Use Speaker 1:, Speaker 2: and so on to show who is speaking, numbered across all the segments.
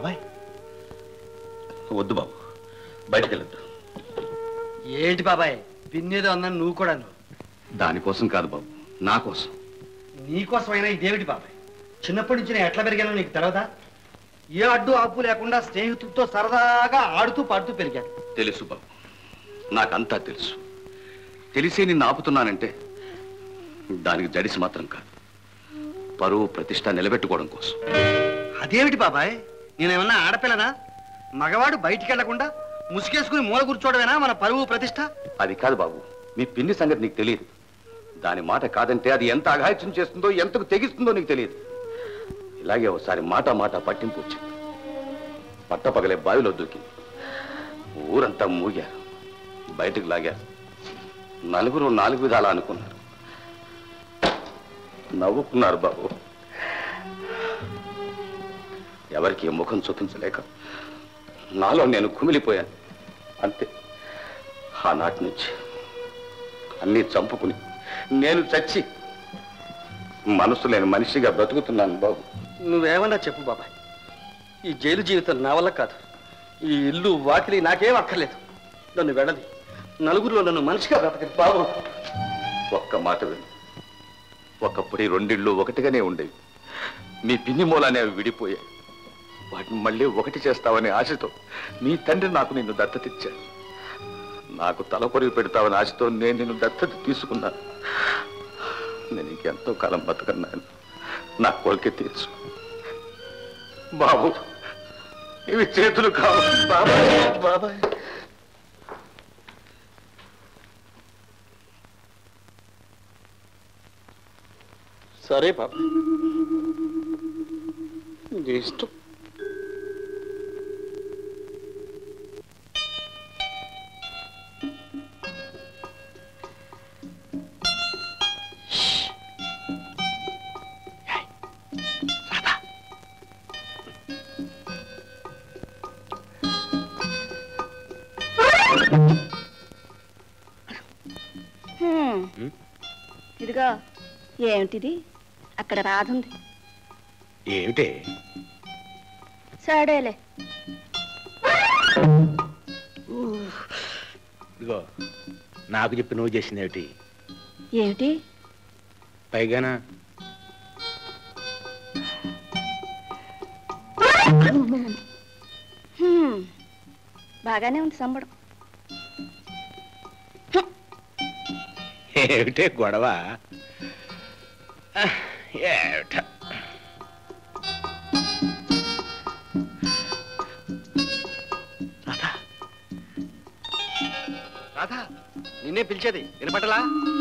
Speaker 1: బాబాయ్
Speaker 2: వద్దు బాబు బయటకు వెళ్ళొద్దు
Speaker 3: ఏంటి బాబాయ్ పిన్నేదో అన్నాను నువ్వు కూడాను
Speaker 2: దానికోసం కాదు బాబు నా కోసం
Speaker 3: నీకోసమైనా ఇదేమిటి బాబాయ్ చిన్నప్పటి నుంచి నేను ఎట్లా పెరిగానో నీకు తెలవదా ఏ అడ్డు ఆపు లేకుండా స్నేహితులతో సరదాగా ఆడుతూ పాడుతూ పెరిగాను
Speaker 2: తెలుసు బాబు నాకంతా తెలుసు తెలిసే నిన్ను ఆపుతున్నానంటే దానికి జడిసి మాత్రం కాదు పరువు ప్రతిష్ట నిలబెట్టుకోవడం కోసం
Speaker 3: అదేమిటి బాబాయ్ నేనేమన్నా ఆడపిల్లనా మగవాడు బయటికి వెళ్లకుండా ముసుగేసుకుని మూల కూర్చోవడమేనా మన పరువు ప్రతిష్ట
Speaker 2: అది కాదు బాబు మీ పిన్ని సంగతి నీకు తెలియదు దాని మాట కాదంటే అది ఎంత అఘాయిత్యం చేస్తుందో ఎంతకు తెగిస్తుందో నీకు తెలియదు ఇలాగే ఒకసారి మాట మాట పట్టింపు వచ్చింది పట్టపగలే బావిలో దూకింది ఊరంతా మూగారు బయటకు లాగారు నలుగురు నాలుగు విధాలా అనుకున్నారు నవ్వుకున్నారు బాబు ఎవరికి ఏ ముఖం చూపించలేక నాలో నేను కుమిలిపోయాను అంతే ఆనాటి నుంచి అన్నీ చంపుకుని నేను చచ్చి మనసు లేని మనిషిగా బ్రతుకుతున్నాను బాబు
Speaker 3: నువ్వేమన్నా చెప్పు బాబాయ్ ఈ జైలు జీవితం నా వల్ల కాదు ఈ ఇల్లు వాకిలి నాకేం అక్కర్లేదు నన్ను వెళ్ళది నలుగురిలో నన్ను మనిషిగా బ్రతకదు బాబు
Speaker 2: ఒక్క మాట విను ఒకప్పుడు ఈ రెండిళ్ళు ఒకటిగానే ఉండేవి మీ పిన్ని మూలానే అవి విడిపోయాయి వాటిని మళ్ళీ ఒకటి చేస్తావనే ఆశతో మీ తండ్రి నాకు నిన్ను దత్తతిచ్చాడు నాకు తలకొరివి పెడతావని ఆశతో నేను నిన్ను దత్తత తీసుకున్నాను నేను ఇంకెంతో కాలం బతకన్నాను నా కోరిక తీర్చు బాబు ఇవి చేతులు కావు బాబాయ్ బాబాయ్
Speaker 3: సరే బాబాయ్ నీ ఇష్టం
Speaker 4: హ్మ్. ఇదిగో ఏమిటిది అక్కడ రాదుంది
Speaker 1: ఏమిటే
Speaker 4: సడేలే
Speaker 1: ఇదిగో నాకు చెప్పి నువ్వు చేసింది ఏమిటి
Speaker 4: ఏమిటి
Speaker 1: పైగానా
Speaker 4: హ్మ్. బాగానే ఉంది సంబడం
Speaker 1: ఏమిటే గొడవ ఆ, ఏమిట
Speaker 3: రాధా నిన్నే పిలిచేది వినపడలా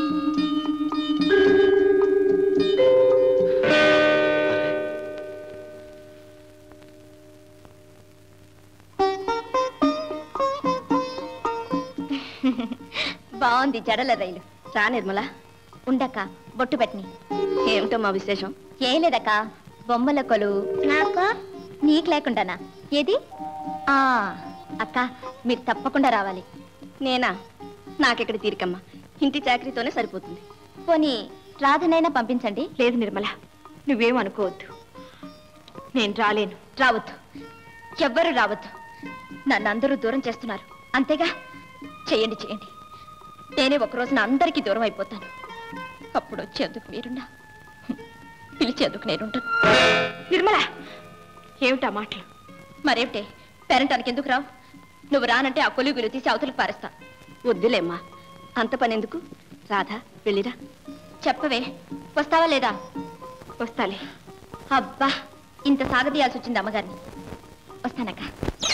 Speaker 4: బాగుంది జడల రైలు రా నిర్మల ఉండక్క బొట్టు పెట్టని ఏమిటో మా విశేషం ఏం లేదక్క బొమ్మల కొలు నాకు నీకు లేకుండానా ఏది ఆ అక్క మీరు తప్పకుండా రావాలి నేనా నాకెక్కడ తీరికమ్మా ఇంటి చాకరీతోనే సరిపోతుంది పోనీ రాధనైనా పంపించండి లేదు నిర్మల నువ్వేం అనుకోవద్దు నేను రాలేను రావద్దు ఎవ్వరూ రావద్దు నన్ను అందరూ దూరం చేస్తున్నారు అంతేగా చేయండి చేయండి నేనే ఒక రోజున అందరికీ దూరం అయిపోతాను అప్పుడు వచ్చేందుకు మీరున్నా హ్మ్. పిలిచేందుకు నేనుంటాను నిర్మల ఏమిటా మాటలు మరేమిటే పేరంటానికి ఎందుకు రావు నువ్వు రానంటే ఆ కొలుగులు తీసి అవతలకు పారేస్తా వద్దులేమ్మా అంత పని ఎందుకు రాధా వెళ్ళిరా చెప్పవే వస్తావా లేదా వస్తాలే అబ్బా ఇంత సాగదీయాల్సి వచ్చింది అమ్మగారిని వస్తానక్క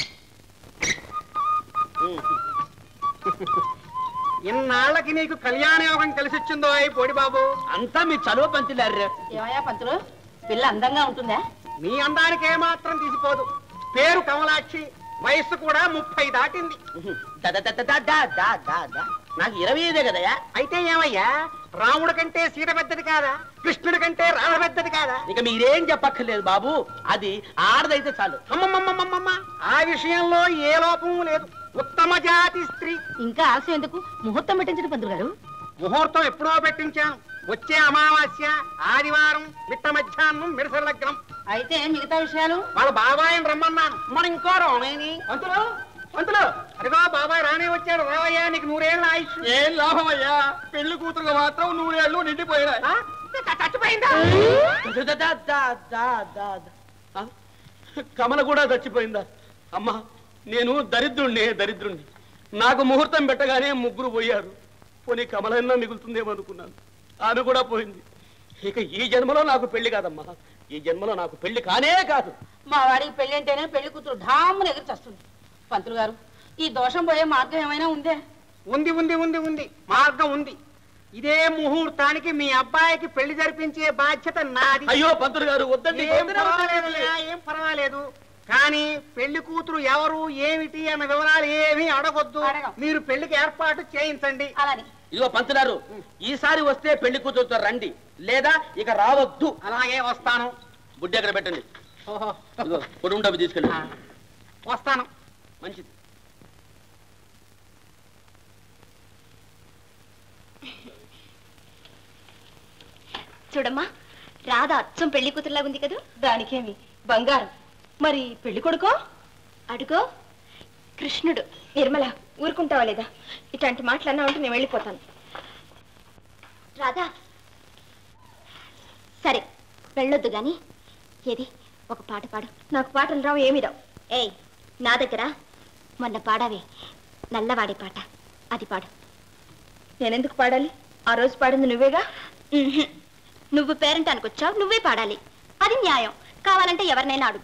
Speaker 3: ఇన్నాళ్ళకి నీకు కళ్యాణ యోగం కలిసి వచ్చిందో అయి పోడి బాబు
Speaker 5: అంతా మీ చలువ పంతులారు
Speaker 6: ఏమయ్యా పంతులు పిల్ల అందంగా ఉంటుందా
Speaker 3: నీ అందానికి ఏమాత్రం తీసిపోదు పేరు కమలాక్షి వయస్సు కూడా ముప్పై దాటింది
Speaker 5: దా, దా, దా, దా, దా, దా, దా, దా. నాకు ఇరవై ఐదే కదయా
Speaker 3: అయితే ఏమయ్యా రాముడి కంటే సీత పెద్దది కాదా కృష్ణుడి కంటే రాధ పెద్దది కాదా
Speaker 5: ఇక మీరేం చెప్పక్కర్లేదు బాబు అది ఆడదైతే చాలు
Speaker 3: అమ్మమ్మమ్మమ్మమ్మ ఆ విషయంలో ఏ లోపము లేదు ఉత్తమ జాతి స్త్రీ
Speaker 6: ఇంకా ఆలస్యం ఎందుకు ముహూర్తం పెట్టించండి పంతులు గారు
Speaker 3: ముహూర్తం ఎప్పుడో పెట్టించాను వచ్చే అమావాస్య ఆదివారం మిట్ట మధ్యాహ్నం మిడస లగ్నం
Speaker 6: అయితే మిగతా విషయాలు
Speaker 5: వాళ్ళ బాబాయిని రమ్మన్నాను మరి ఇంకో రోమేని
Speaker 3: పంతులు పంతులు
Speaker 5: అదిగో బాబాయ్ రానే వచ్చాడు రావయ్యా నీకు నూరేళ్ళ ఆయుష్
Speaker 3: ఏం లాభం అయ్యా పెళ్లి కూతురుగా మాత్రం నూరేళ్ళు నిండిపోయినాయి
Speaker 5: ఆ? చచ్చిపోయిందా
Speaker 3: దా, దా, దా, దా, దా, దా. ఆ? కమల కూడా చచ్చిపోయిందా అమ్మా నేను దరిద్రుణ్ణి దరిద్రుణ్ణి నాకు ముహూర్తం పెట్టగానే ముగ్గురు పోయారు పోనీ కమలన్నా మిగులుతుందేమో అనుకున్నాను ఆమె కూడా పోయింది ఇక ఈ జన్మలో నాకు పెళ్లి కాదమ్మా ఈ జన్మలో నాకు పెళ్లి కానే కాదు
Speaker 6: మా వాడికి పెళ్లి అంటేనే పెళ్లి కూతురు ఢామ్మున ఎగిరి చేస్తుంది పంతులు గారు ఈ దోషం పోయే మార్గం ఏమైనా ఉందే
Speaker 5: ఉంది ఉంది ఉంది ఉంది మార్గం ఉంది ఇదే ముహూర్తానికి మీ అబ్బాయికి పెళ్లి జరిపించే బాధ్యత నాది
Speaker 3: అయ్యో పంతులు గారు వద్దండి
Speaker 5: ఏం
Speaker 3: వద్దని
Speaker 5: పర్వాలేదు
Speaker 3: వద్దండి.
Speaker 5: ఏం పర్వాలేదు కానీ పెళ్లి కూతురు ఎవరు ఏమిటి అన్న వివరాలు ఏమీ అడగొద్దు
Speaker 6: అడగం.
Speaker 5: మీరు పెళ్లికి ఏర్పాటు చేయించండి
Speaker 6: అలానే
Speaker 3: ఇదిగో పంతులారు ఈసారి వస్తే పెళ్లి కూతురుతో రండి లేదా ఇక రావద్దు
Speaker 5: అలాగే వస్తాను
Speaker 3: బుడ్డి అక్కడ పెట్టండి
Speaker 5: ఓహో
Speaker 3: ఇదిగో పొడుగు డబ్బు తీసుకెళ్ళి
Speaker 5: ఆ, వస్తాను
Speaker 3: మంచిది
Speaker 4: చూడమ్మా రాధ అచ్చం పెళ్లి కూతురులాగా ఉంది కదా
Speaker 6: దానికేమి బంగారం మరి పెళ్లి కొడుకో
Speaker 4: అడుగో కృష్ణుడు నిర్మల ఊరుకుంటావా లేదా ఇట్లాంటి మాటలు అన్నా ఉంటే నేను వెళ్ళిపోతాను రాధా సరే వెళ్ళొద్దు గాని ఏది ఒక పాట పాడు నాకు పాటలు రావు ఏమి రావు ఏయ్ నా దగ్గర మొన్న పాడావే నల్లవాడి పాట అది పాడు నేనెందుకు పాడాలి ఆ రోజు పాడింది నువ్వేగా ఉహుం. నువ్వు పేరెంటానికి వచ్చావు నువ్వే పాడాలి అది న్యాయం కావాలంటే ఎవరినైనా అడుగు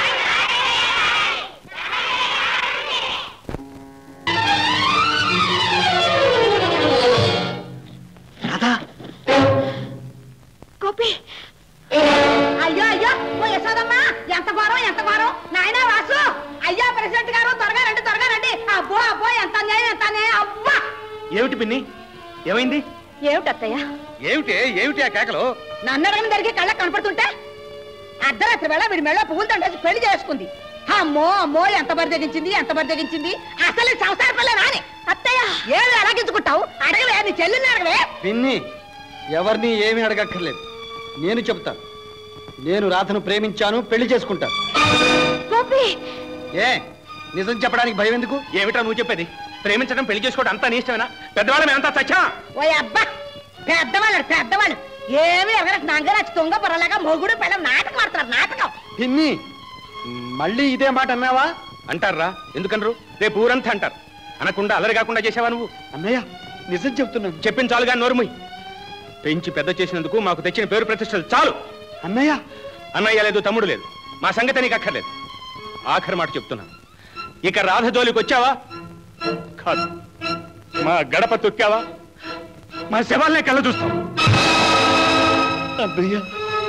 Speaker 4: గోపి
Speaker 6: అయ్యో అయ్యో ఓ యశోదమ్మా ఎంత ఘోరం ఎంత ఘోరం నాయనా వాసు అయ్యా ప్రెసిడెంట్ గారు త్వరగా రండి త్వరగా రండి అబ్బో అబ్బో ఎంత అన్యాయం ఎంత అన్యాయం అబ్బా
Speaker 1: ఏమిటి పిన్ని ఏమైంది
Speaker 4: ఏమిటత్తయ్య
Speaker 1: ఏమిటి ఏమిటి ఆ కేకలు
Speaker 6: నన్ను అడగని జరిగి కళ్ళకి కనపడుతుంటే అర్ధరాత్రి వేళ వీడి మెళ్ళ పువ్వులు తండేసి పెళ్లి చేసుకుంది అమ్మో అమ్మో ఎంత బరిదగించింది ఎంత బరిదగించింది అసలు ఈ సంసార పిల్ల నాని
Speaker 4: అత్తయ్య
Speaker 6: ఏమి ఎలాగించుకుంటావు అడగవే నీ చెల్లిని అడగవే
Speaker 3: పిన్ని ఎవరిని ఏమీ అడగక్కర్లేదు నేను చెప్తాను నేను రాధను ప్రేమించాను పెళ్లి చేసుకుంటాను
Speaker 4: గోపి
Speaker 3: ఏ నిజం చెప్పడానికి భయం ఎందుకు
Speaker 1: ఏమిటా నువ్వు చెప్పేది ప్రేమించడం పెళ్లి చేసుకోవడం అంతా నీ ఇష్టమేనా పెద్దవాళ్ళం ఎంత చచ్చా
Speaker 6: ఓ అబ్బా పెద్దవాళ్ళు పెద్దవాళ్ళు ఏమి ఎవరికి నంగరాచి తుంగ పొరలాగా మొగుడు పిల్లలు నాటకం ఆడుతున్నారు నాటకం
Speaker 3: పిన్ని మళ్ళీ ఇదే మాట అన్నావా
Speaker 1: అంటారా ఎందుకనరు రేపు ఊరంతా అంటారు అనకుండా అలరి కాకుండా చేసావా నువ్వు
Speaker 3: అన్నయ్య నిజం చెప్తున్నాను
Speaker 1: చెప్పింది చాలుగా నోరుముయ్ పెంచి పెద్ద చేసినందుకు మాకు తెచ్చిన పేరు ప్రతిష్టలు చాలు
Speaker 3: అన్నయ్య
Speaker 1: అన్నయ్య లేదు తమ్ముడు లేదు మా సంగతి నీకు అక్కర్లేదు ఆఖరి మాట చెప్తున్నాను ఇక రాధ జోలికి వచ్చావా కాదు మా గడప తొక్కావా మా శవాలనే కళ్ళ చూస్తాం
Speaker 3: అన్నయ్య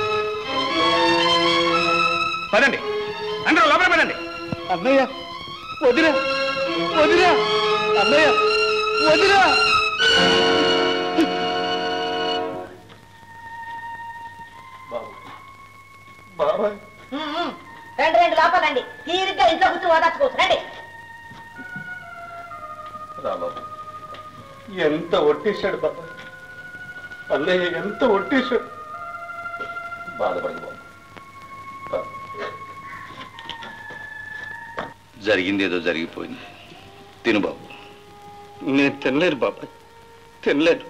Speaker 1: పదండి అందరూ లోపల పదండి
Speaker 3: అన్నయ్య వదిరా వదిరా అన్నయ్య వదిరా
Speaker 6: రండి రండి లోపల రండి తీరిగ్గా ఇంట్లో కూర్చొని ఓదార్చుకోవచ్చు రండి
Speaker 3: రాబాబు ఎంత ఒట్టేశాడు బాబా అన్నయ్య ఎంత ఒట్టేశాడు
Speaker 2: బాధపడదు బాబు జరిగిందేదో జరిగిపోయింది తిను బాబు
Speaker 3: నేను తినలేను బాబాయ్ తినలేను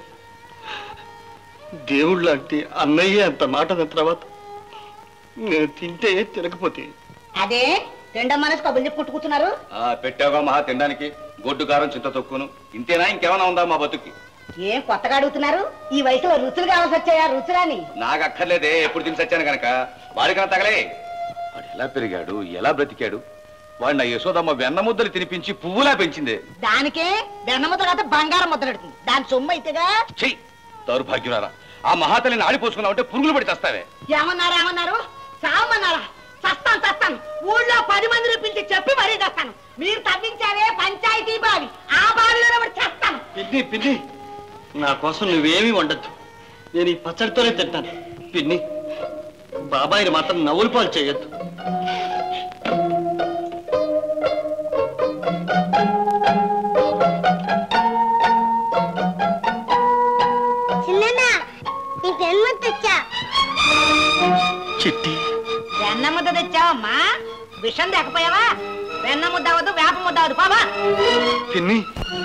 Speaker 3: దేవుడు లాంటి అన్నయ్య అంత మాట అన్న తర్వాత నేను తింటే తినకపోతే
Speaker 6: అదే రెండో మనసు కబుర్లు చెప్పి పుట్టుకుంటున్నారు
Speaker 2: ఆ పెట్టావుగా మహా తినడానికి గొడ్డు కారం చింత తొక్కును ఇంతేనా ఇంకేమైనా ఉందా మా బతుక్కి
Speaker 6: ఏం కొత్తగా అడుగుతున్నారు ఈ వయసులో రుచులు కావాల్సి వచ్చాయా రుచులని
Speaker 2: నాకు అక్కర్లేదే ఎప్పుడు తిని సచ్చాను కనుక వాడికన్నా తగలే వాడు ఎలా పెరిగాడు ఎలా బ్రతికాడు వాడు నా యశోదమ్మ వెన్న ముద్దలు తినిపించి పువ్వులా పెంచిందే
Speaker 6: దానికే వెన్న ముద్ర కాదు బంగారం ముద్ర పెడుతుంది దాని సొమ్ము అయితేగా
Speaker 2: చెయ్యి దౌర్భాగ్యులారా ఆ మహాతల్లిని ఆడిపోసుకున్నావు అంటే పురుగులు పడి చేస్తావే
Speaker 6: ఏమన్నారు ఏమన్నారు సామన్నారా చస్తాను చస్తాను ఊళ్ళో పది మంది పిలిచి చెప్పి మరీ చేస్తాను మీరు తవ్వించారే పంచాయతీ బావి ఆ బావిలో పడి చేస్తాను
Speaker 3: పిన్ని పిన్ని నా కోసం నువ్వేమీ వండద్దు నేను ఈ పచ్చడితోనే తింటాను పిన్ని బాబాయిని మాత్రం నవ్వులు పాలు చేయొద్దు
Speaker 7: చిన్న నీకు తెచ్చా
Speaker 3: చిట్టి
Speaker 6: వెన్న ముద్ద తెచ్చావమ్మా విషం తెకపోయావా వెన్న ముద్ద అవద్దు వేప ముద్ద అవద్దు బాబా
Speaker 2: పిన్ని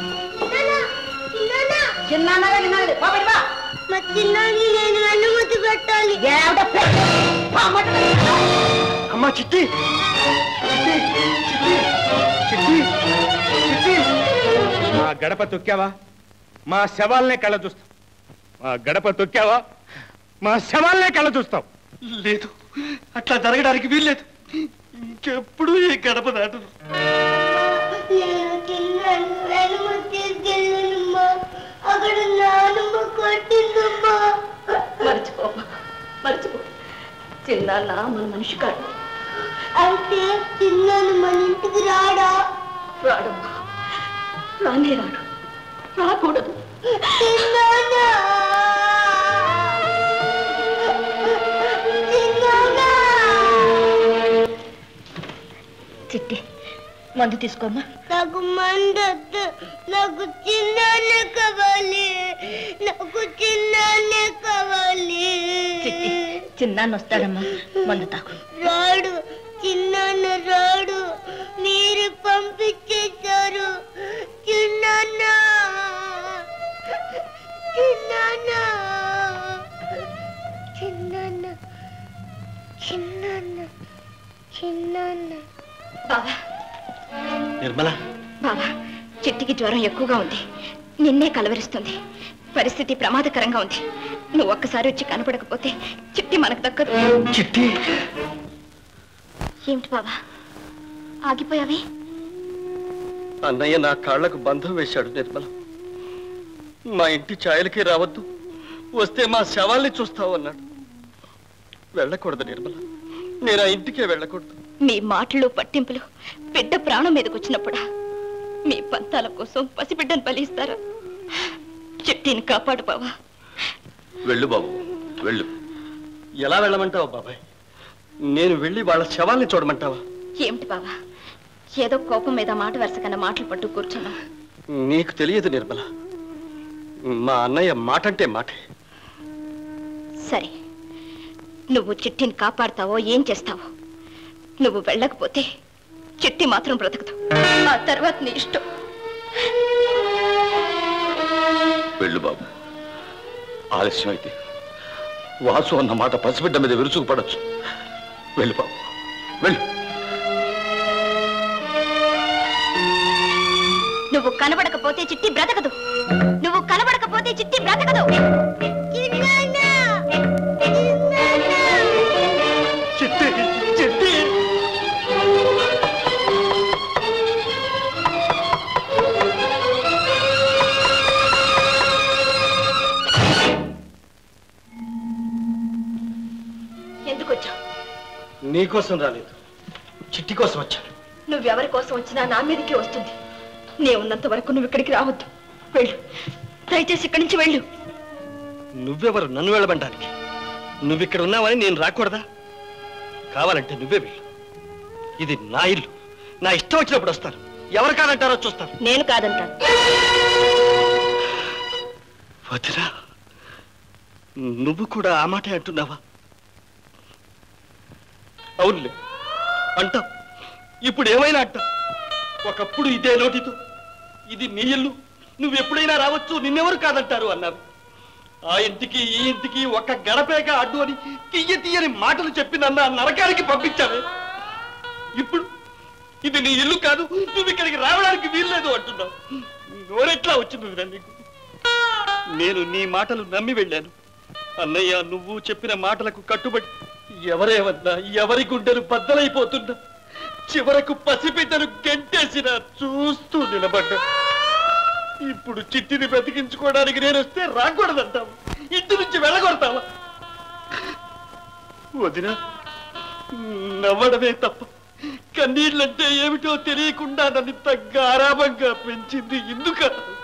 Speaker 6: చిన్నగా వినాలి బాబడి బా
Speaker 7: మా చిన్నాన్ని నేను వెన్నుముద్దు పెట్టాలి
Speaker 6: ఏమిటో పెట్టి పామట
Speaker 3: అమ్మా చిట్టి చిట్టి చిట్టి చిట్టి చిట్టి
Speaker 1: మా గడప తొక్కావా మా శవాలనే కళ్ళ చూస్తాం మా గడప తొక్కావా మా శవాలనే కళ్ళ చూస్తాం
Speaker 3: లేదు అట్లా జరగడానికి వీల్లేదు ఇంకెప్పుడు ఈ గడప దాటను
Speaker 7: నేను చిన్నాన్ని వెన్నుముద్దు తీసుకెళ్ళానమ్మా అక్కడ నానమ్మ కొట్టిందమ్మా
Speaker 4: మర్చిపో మర్చిపో చిన్నాన్న మన మనిషి కాడు
Speaker 7: అయితే చిన్నాను మన ఇంటికి రాడా
Speaker 4: రాడమ్మా రానే రాడు రాకూడదు
Speaker 7: చిన్నానా చిన్నానా
Speaker 4: చిట్టి మందు తీసుకోమ్మా
Speaker 7: నాకు మందొద్దు నాకు చిన్నాన్న కావాలి నాకు చిన్నాన్న కావాలి
Speaker 4: చిట్టి చిన్నాన్న వస్తాడమ్మా మందు తాకు
Speaker 7: రాడు చిన్నాన్న రాడు మీరు పంపించేశారు చిన్నాన్న చిన్నాన్న చిన్నాన్న చిన్నాన్న చిన్నాన్న
Speaker 4: బాబా
Speaker 3: నిర్మల
Speaker 4: బాబా చిట్టికి జ్వరం ఎక్కువగా ఉంది నిన్నే కలవరిస్తుంది పరిస్థితి ప్రమాదకరంగా ఉంది నువ్వు ఒక్కసారి వచ్చి కనపడకపోతే చిట్టి మనకు దక్కదు
Speaker 3: చిట్టి
Speaker 4: ఏమిటి బాబా ఆగిపోయావే
Speaker 3: అన్నయ్య నా కాళ్లకు బంధం వేశాడు నిర్మల మా ఇంటి ఛాయలకి రావద్దు వస్తే మా శవాల్ని చూస్తావు అన్నాడు వెళ్ళకూడదు నిర్మల నేను ఆ ఇంటికే వెళ్ళకూడదు
Speaker 4: మీ మాటలు పట్టింపులు బిడ్డ ప్రాణం మీదకి వచ్చినప్పుడా మీ పంతాల కోసం పసిబిడ్డను బలిస్తారా చిట్టిని కాపాడు బావా
Speaker 2: వెళ్ళు బాబు వెళ్ళు
Speaker 3: ఎలా వెళ్ళమంటావు బాబాయ్ నేను వెళ్ళి వాళ్ళ శవాల్ని చూడమంటావా
Speaker 4: ఏమిటి బావా ఏదో కోపం మీద మాట వరుస కన్నా మాటలు పట్టు కూర్చున్నా
Speaker 3: నీకు తెలియదు నిర్మల మా అన్నయ్య మాటంటే మాటే
Speaker 4: సరే నువ్వు చిట్టిని కాపాడతావో ఏం చేస్తావో నువ్వు వెళ్ళకపోతే చిట్టి మాత్రం బ్రతుకుతావు ఆ తర్వాత నీ ఇష్టం
Speaker 2: వెళ్ళు బాబు ఆలస్యం అయితే వాసు అన్న మాట పసిబిడ్డ మీద విరుచుకు పడచ్చు వెళ్ళు బాబు వెళ్ళు
Speaker 4: నువ్వు కనబడకపోతే చిట్టి బ్రతకదు నువ్వు కనబడకపోతే చిట్టి బ్రతకదు
Speaker 7: చిన్నాన్న చిన్నాన్న
Speaker 3: చిట్టి చిట్టి
Speaker 4: ఎందుకు వచ్చావు
Speaker 3: నీకోసం రాలేదు చిట్టి కోసం వచ్చాను
Speaker 4: నువ్వెవరి కోసం వచ్చినా నా మీదకే వస్తుంది నే ఉన్నంత వరకు నువ్వు ఇక్కడికి రావద్దు వెళ్ళు దయచేసి ఇక్కడి నుంచి వెళ్ళు
Speaker 3: నువ్వెవరు నన్ను వెళ్ళమంటానికి నువ్వు ఇక్కడ ఉన్నావని నేను రాకూడదా కావాలంటే నువ్వే వెళ్ళు ఇది నా ఇల్లు నా ఇష్టం వచ్చినప్పుడు వస్తాను ఎవరు కాదంటారో చూస్తాను
Speaker 4: నేను కాదంటాను
Speaker 3: వదినా నువ్వు కూడా ఆ మాటే అంటున్నావా అవునులే అంటావు ఇప్పుడు ఏమైనా అంటావు ఒకప్పుడు ఇదే నోటితో ఇది నీ ఇల్లు నువ్వు ఎప్పుడైనా రావచ్చు నిన్నెవరు కాదంటారు అన్నారు ఆ ఇంటికి ఈ ఇంటికి ఒక్క గడపేక అడ్డు అని తీయ తీయని మాటలు చెప్పి నన్ను ఆ నరకానికి పంపించావే ఇప్పుడు ఇది నీ ఇల్లు కాదు నువ్వు ఇక్కడికి రావడానికి వీల్లేదు అంటున్నావు నోరెట్లా వచ్చింది వదినా నీకు నేను నీ మాటలు నమ్మి వెళ్ళాను అన్నయ్య నువ్వు చెప్పిన మాటలకు కట్టుబడి ఎవరేమన్నా ఎవరి గుండెలు బద్దలైపోతున్నా చివరకు పసిబిడ్డను గెంటేసిన చూస్తూ నిలబడ్డా ఇప్పుడు చిట్టిని బ్రతికించుకోవడానికి నేను వస్తే రాకూడదంటావు ఇంటి నుంచి వెళ్ళగొడతావా వదినా నవ్వడమే తప్ప కన్నీళ్ళంటే ఏమిటో తెలియకుండా నన్ను ఇంత గారాబంగా పెంచింది ఎందుక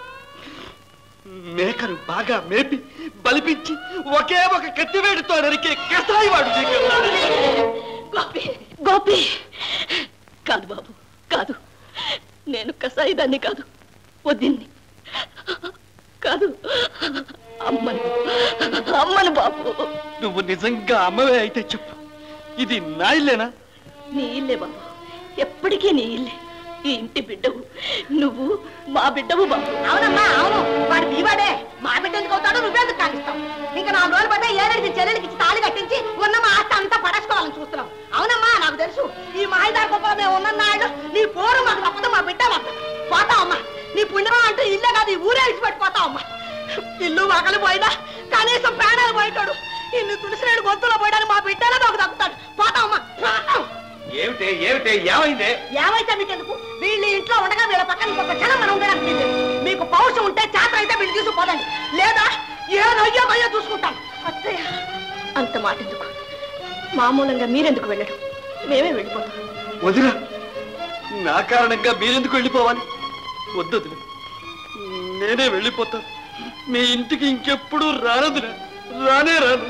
Speaker 3: మేకను బాగా మేపి బలిపించి ఒకే ఒక కత్తివేడుతో నరికే కసాయి వాడు నీకన్నా.
Speaker 4: గోపి గోపి కాదు బాబు కాదు నేను కసాయిదాన్ని కాదు వద్దిన్ని కాదు అమ్మను అమ్మను బాబు
Speaker 3: నువ్వు నిజంగా అమ్మవే అయితే చెప్పు ఇది నా ఇల్లేనా
Speaker 6: నీ ఇల్లే బాబు ఎప్పటికీ నీ ఇల్లే ఈ ఇంటి బిడ్డవు నువ్వు మా బిడ్డవు బాబు
Speaker 8: అవునమ్మా అవును వాడు నీవాడే మా బిడ్డ ఎందుకు అవుతాడో నువ్వెందుకు కానిస్తావు ఇంకా నాలుగు రోజులు పడితే ఏడాది చెల్లెలకి ఇచ్చి తాళి కట్టించి ఉన్న మా ఆస్తి అంతా పడేసుకోవాలని చూస్తున్నాం అవునమ్మా నాకు తెలుసు ఈ మాయిదారి గొప్ప మేము ఉన్న నాడు నీ పోరు మాకు తప్పదు మా బిడ్డ మాకు పోతావమ్మా నీ పుణ్యం అంటూ ఇల్లే కాదు ఈ ఊరే విడిచిపెట్టిపోతావమ్మా ఇల్లు మగలు పోయినా కనీసం ప్రాణాలు పోయేటాడు ఇన్ని తులసిరేడు గొంతులో పోయడానికి మా బిడ్డలో మాకు తప్పుతాడు పోతావమ్మా పోతాం
Speaker 1: ఏమిటే ఏమిటే ఏమైందే
Speaker 8: ఏమైతే మీకెందుకు వీళ్ళు ఇంట్లో ఉండగా వీళ్ళ పక్కన ఒక క్షణం మనం ఉండడానికి వీల్లేదు. మీకు పౌరుషం ఉంటే చేత అయితే వీళ్ళు తీసుకుపోదండి లేదా ఏదో అయ్యో అయ్యో చూసుకుంటాం అత్తయ్య
Speaker 6: అంత మాట ఎందుకు మామూలంగా మీరెందుకు వెళ్ళడం మేమే వెళ్ళిపోతాం
Speaker 3: వదిన నా కారణంగా మీరెందుకు వెళ్ళిపోవాలి వద్దొదిన నేనే వెళ్ళిపోతాను మీ ఇంటికి ఇంకెప్పుడు రానదున రానే రాను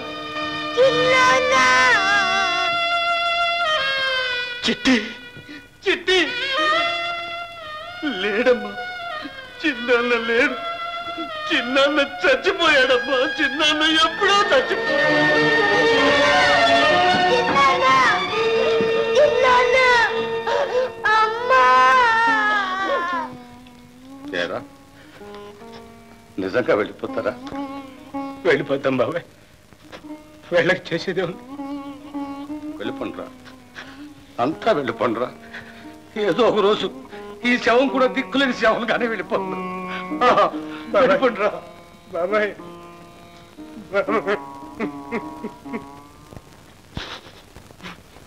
Speaker 3: చిట్టి చిట్టి లేడమ్మా చిన్నాన్న లేడు చిన్నాన్న చచ్చిపోయాడమ్మా చిన్నాన్న ఎప్పుడో చచ్చిపోయాడు
Speaker 2: ఏరా నిజంగా వెళ్ళిపోతారా
Speaker 1: వెళ్ళిపోతాం బాబాయ్ వెళ్ళకి చేసేదే ఉంది
Speaker 2: వెళ్ళిపోండ్రా అంతా వెళ్ళిపోండ్రా
Speaker 1: ఏదో ఒక రోజు ఈ శవం కూడా దిక్కులేని శవం కానీ వెళ్ళిపోతుంది వెళ్ళిపోండిరా బాబాయ్ బాబాయ్